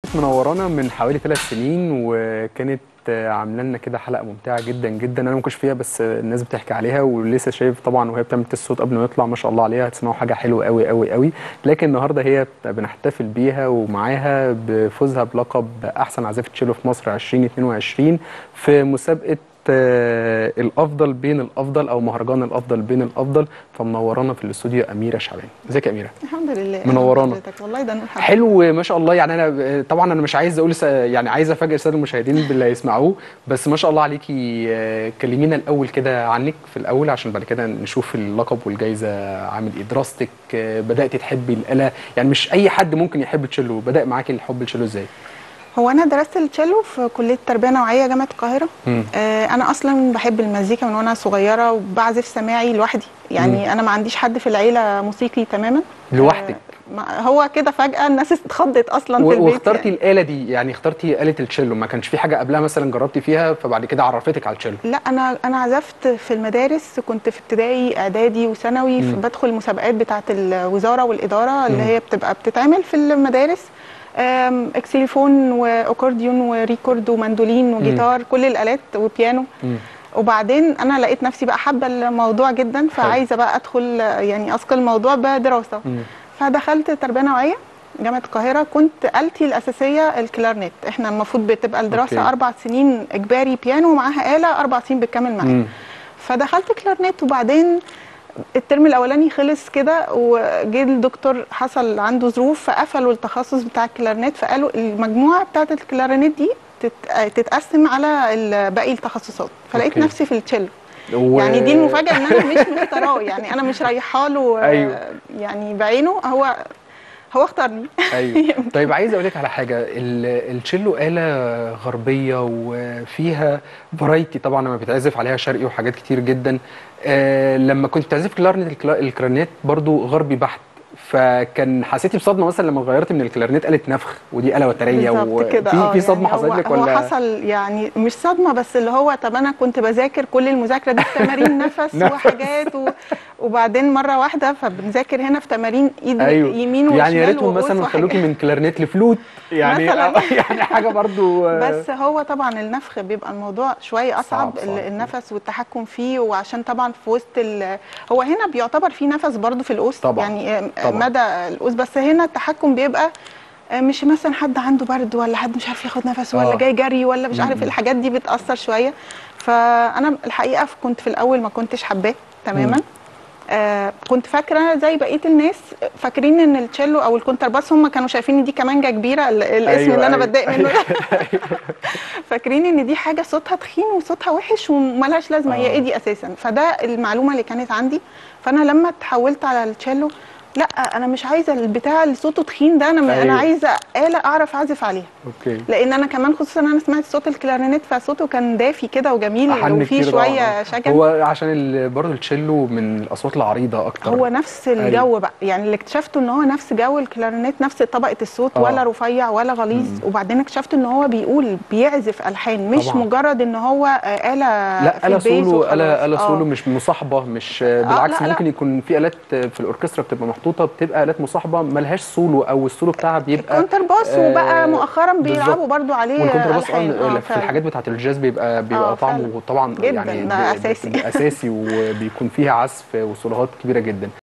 منورانا من حوالي ثلاث سنين وكانت عامله لنا كده حلقه ممتعه جدا جدا انا ما كنتش فيها بس الناس بتحكي عليها ولسه شايف طبعا وهي بتعمل تست صوت قبل ما يطلع ما شاء الله عليها هتسمعوا حاجه حلوه قوي قوي قوي لكن النهارده هي بنحتفل بيها ومعاها بفوزها بلقب احسن عازفه تشيلو في مصر 2022 في مسابقه آه، الافضل بين الافضل او مهرجان الافضل بين الافضل فمنورانا في الاستوديو اميره شعبان ازيك يا اميره الحمد لله منورانا. أهلا بحضرتك. والله ده نور حضرتك. حلو ما شاء الله يعني انا طبعا انا مش عايز اقول س- يعني عايز افاجئ الساده المشاهدين باللي هيسمعوه بس ما شاء الله عليكي آه، كلمينا الاول كده عنك في الاول عشان بعد كده نشوف اللقب والجائزه عامل ايه دراستك آه، بداتي تحبي الاله يعني مش اي حد ممكن يحب التشيلو بدا معاكي الحب التشيلو ازاي هو انا درست التشيلو في كليه تربيه نوعيه جامعه القاهره مم. آه انا اصلا بحب المزيكا من وانا صغيره وبعزف سماعي لوحدي يعني انا ما عنديش حد في العيله موسيقي تماما لوحدك آه ما- هو كده فجاه الناس اتخضت اصلا و- في البيت واخترتي يعني. الاله دي يعني اخترتي اله التشيلو ما كانش في حاجه قبلها مثلا جربتي فيها فبعد كده عرفتك على التشيلو لا انا انا عزفت في المدارس كنت في ابتدائي اعدادي وثانوي مم. بدخل المسابقات بتاعه الوزاره والاداره اللي مم. هي بتبقى بتتعمل في المدارس آم، اكسليفون واكورديون وريكورد ومندولين وجيتار كل الالات وبيانو مم. وبعدين انا لقيت نفسي بقى حابه الموضوع جدا فعايزه بقى ادخل آه، يعني اثقل الموضوع بدراسه مم. فدخلت تربيه نوعيه جامعه القاهره كنت آلتي الاساسيه الكلارنت احنا المفروض بتبقى الدراسه أوكي. اربع سنين اجباري بيانو ومعاها اله اربع سنين بتكمل معاها مم. فدخلت كلارنت وبعدين الترم الاولاني خلص كده وجه الدكتور حصل عنده ظروف فقفلوا التخصص بتاع الكلارنت فقالوا المجموعه بتاعت الكلارنت دي تت- تتقسم على ال- باقي التخصصات فلقيت أوكي. نفسي في التشيلو و- يعني دي المفاجاه ان انا مش مختاراه يعني انا مش رايحه له آه، أيوه. يعني بعينه هو هو اختارني ايوه طيب عايز اقول لك على حاجه ال- التشيلو آلة غربيه وفيها فرايتي طبعا لما بيتعزف عليها شرقي وحاجات كتير جدا آه لما كنت بتعزف كلارنت الكلا- الكلارنت برضو غربي بحت فكان حسيتي بصدمه مثلا لما غيرتي من الكلارنت آلة نفخ ودي آلة وتريه بالظبط كده في اه في صدمه يعني حصلت هو لك هو ولا حصل يعني مش صدمه بس اللي هو طب انا كنت بذاكر كل المذاكره دي في تمارين نفس نفس. وحاجات و... وبعدين مره واحده فبنذاكر هنا في تمارين ايد ايوه يمين وشمال يعني يا ريتهم وقوس مثلا وحاجات. خلوكي من كلارنت لفلوت يعني مثلاً. يعني حاجه برضو آه، بس هو طبعا النفخ بيبقى الموضوع شويه اصعب صعب، صعب. ال- النفس والتحكم فيه وعشان طبعا في وسط ال... هو هنا بيعتبر فيه نفس برضو في القوس طبعاً، يعني آه، طبعاً. مدى القوس بس هنا التحكم بيبقى آه، مش مثلا حد عنده برد ولا حد مش عارف ياخد نفس ولا آه. جاي جري ولا مش عارف م-م. الحاجات دي بتاثر شويه فانا الحقيقه كنت في الاول ما كنتش حباه تماما م. آه كنت فاكره زي بقيه الناس فاكرين ان التشيلو او الكونترباس هم كانوا شايفين ان دي كمانجه كبيره ال- الاسم أيوة، اللي انا أيوة. بتضايق منه ده فاكرين ان دي حاجه صوتها تخين وصوتها وحش وملهاش لازمه هي آه. ايه دي اساسا فده المعلومه اللي كانت عندي فانا لما اتحولت على التشيلو لا انا مش عايزه البتاع اللي صوته تخين ده انا أيوة. انا عايزه آلة اعرف اعزف عليها اوكي لان انا كمان خصوصا انا سمعت صوت الكلارينيت فصوته كان دافي كده وجميل أحن وفيه كتير طبعاً. شويه شجن هو عشان ال- برضه التشيلو من الاصوات العريضه اكتر هو نفس الجو بقى يعني اللي اكتشفته ان هو نفس جو الكلارينيت نفس طبقه الصوت آه. ولا رفيع ولا غليظ وبعدين اكتشفت ان هو بيقول بيعزف الحان مش طبعاً. مجرد ان هو آه، آلة لا في آلة البيز سولو وخلاص. آلة آلة آه. سولو مش مصاحبة مش بالعكس لا، لا. ممكن يكون في آلات في الأوركسترا بتبقى محطوطة بتبقى آلات مصاحبة ملهاش سولو أو السولو بتاعها بيبقى الكونترباس آه، وبقى مؤخرا بيلعبوا بالظبط. برضو عليه والكونترباس ألحان. آه، في فعلاً. الحاجات بتاعت الجاز بيبقى بيبقى آه، طعمه فعلاً. طبعا جداً، يعني ده ب- أساسي. بيبقى أساسي وبيكون فيها عزف وسولوهات كبيرة جدا